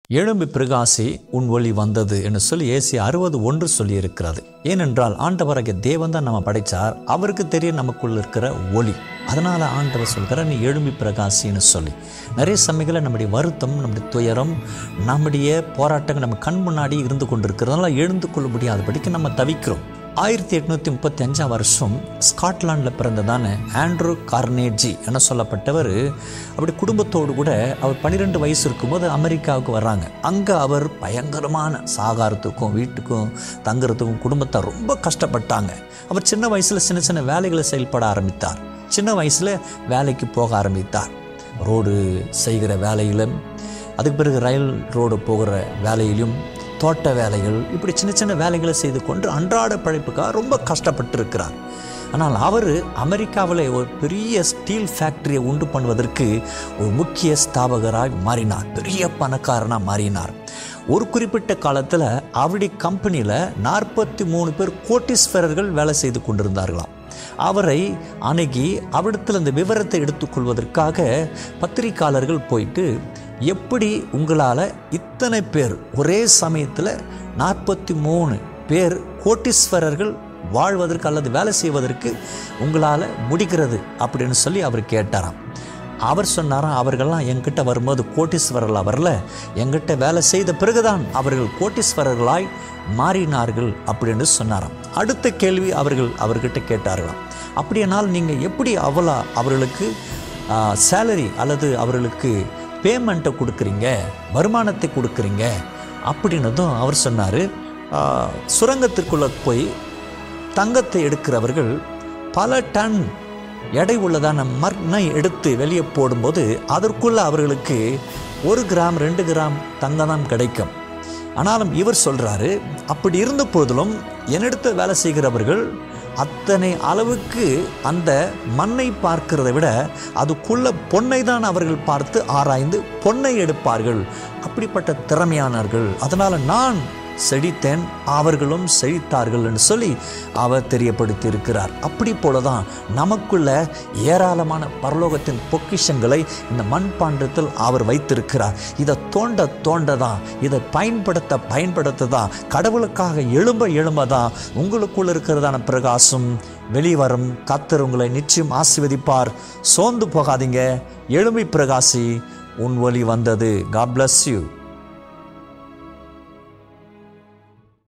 எழும்பி பிரகாசி உன் ஒளி வந்தது என்று சொல்லி ஏசி அறுபது ஒன்று சொல்லி இருக்கிறது ஏனென்றால் ஆண்டவராகிய தேவன் தான் நம்ம படைச்சார் அவருக்கு தெரியும் நமக்குள்ள இருக்கிற ஒளி அதனால ஆண்டவர் சொல்கிறார் நீ எழும்பி பிரகாசின்னு சொல்லி நிறைய சமயங்களில் நம்முடைய வருத்தம் நம்முடைய துயரம் நம்முடைய போராட்டங்கள் நம்ம கண் முன்னாடி இருந்து கொண்டிருக்கிறதுனால எழுந்து கொள்ள முடியாதபடிக்கு நம்ம தவிக்கிறோம் ஆயிரத்தி எட்நூற்றி முப்பத்தி அஞ்சாம் வருஷம் ஸ்காட்லாண்டில் பிறந்ததான ஆண்ட்ரூ கார்னேஜி என சொல்லப்பட்டவர் அப்படி குடும்பத்தோடு கூட அவர் பன்னிரெண்டு வயசு இருக்கும்போது அமெரிக்காவுக்கு வர்றாங்க அங்கே அவர் பயங்கரமான சாகாரத்துக்கும் வீட்டுக்கும் தங்குறதுக்கும் குடும்பத்தை ரொம்ப கஷ்டப்பட்டாங்க அவர் சின்ன வயசில் சின்ன சின்ன வேலைகளை செயல்பட ஆரம்பித்தார் சின்ன வயசில் வேலைக்கு போக ஆரம்பித்தார் ரோடு செய்கிற வேலையிலும் அதுக்கு பிறகு ரயில் ரோடு போகிற வேலையிலும் தோட்ட வேலைகள் இப்படி சின்ன சின்ன வேலைகளை செய்து கொண்டு அன்றாட பழைப்புக்காக ரொம்ப கஷ்டப்பட்டு இருக்கிறார் ஆனால் அவர் அமெரிக்காவில் ஒரு பெரிய ஸ்டீல் ஃபேக்டரியை உண்டு பண்ணுவதற்கு ஒரு முக்கிய ஸ்தாபகராய் மாறினார் பெரிய பணக்காரனாக மாறினார் ஒரு குறிப்பிட்ட காலத்தில் அவருடைய கம்பெனியில் நாற்பத்தி மூணு பேர் கோட்டீஸ்வரர்கள் வேலை செய்து கொண்டிருந்தார்களாம் அவரை அணுகி அவரிடத்தில் அந்த விவரத்தை எடுத்துக்கொள்வதற்காக பத்திரிக்கையாளர்கள் போயிட்டு எப்படி உங்களால் இத்தனை பேர் ஒரே சமயத்தில் நாற்பத்தி மூணு பேர் கோட்டீஸ்வரர்கள் வாழ்வதற்கு அல்லது வேலை செய்வதற்கு உங்களால் முடிகிறது அப்படின்னு சொல்லி அவர் கேட்டாராம் அவர் சொன்னாராம் அவர்கள்லாம் என்கிட்ட வரும்போது கோட்டீஸ்வரர்களாக வரல என்கிட்ட வேலை செய்த பிறகுதான் அவர்கள் கோட்டீஸ்வரர்களாய் மாறினார்கள் அப்படின்னு சொன்னாராம் அடுத்த கேள்வி அவர்கள் அவர்கிட்ட கேட்டார்களாம் அப்படியானால் நீங்கள் எப்படி அவ்வளோ அவர்களுக்கு சேலரி அல்லது அவர்களுக்கு பேமெண்ட்டை கொடுக்குறீங்க வருமானத்தை கொடுக்குறீங்க அப்படின்னதும் அவர் சொன்னார் சுரங்கத்திற்குள்ளே போய் தங்கத்தை எடுக்கிறவர்கள் பல டன் எடை உள்ளதான மண்ணை எடுத்து வெளியே போடும்போது அதற்குள்ள அவர்களுக்கு ஒரு கிராம் ரெண்டு கிராம் தங்கம் தான் கிடைக்கும் ஆனாலும் இவர் சொல்கிறாரு அப்படி இருந்த போதிலும் என்னிடத்தில் வேலை செய்கிறவர்கள் அத்தனை அளவுக்கு அந்த மண்ணை பார்க்கிறதை விட அதுக்குள்ள பொன்னை தான் அவர்கள் பார்த்து ஆராய்ந்து பொன்னை எடுப்பார்கள் அப்படிப்பட்ட திறமையானார்கள் அதனால் நான் செழித்தேன் அவர்களும் செழித்தார்கள் என்று சொல்லி அவர் தெரியப்படுத்தி இருக்கிறார் அப்படி போல தான் நமக்குள்ள ஏராளமான பரலோகத்தின் பொக்கிஷங்களை இந்த மண்பாண்டத்தில் அவர் வைத்திருக்கிறார் இதை தோண்ட தோண்ட தான் இதை பயன்படுத்த பயன்படுத்த தான் கடவுளுக்காக எழும்ப எழும்ப தான் உங்களுக்குள்ள இருக்கிறதான பிரகாசம் வெளிவரும் கத்தர் உங்களை நிச்சயம் ஆசிர்வதிப்பார் சோர்ந்து போகாதீங்க எழும்பி பிரகாசி உன் ஒளி வந்தது காட் bless யூ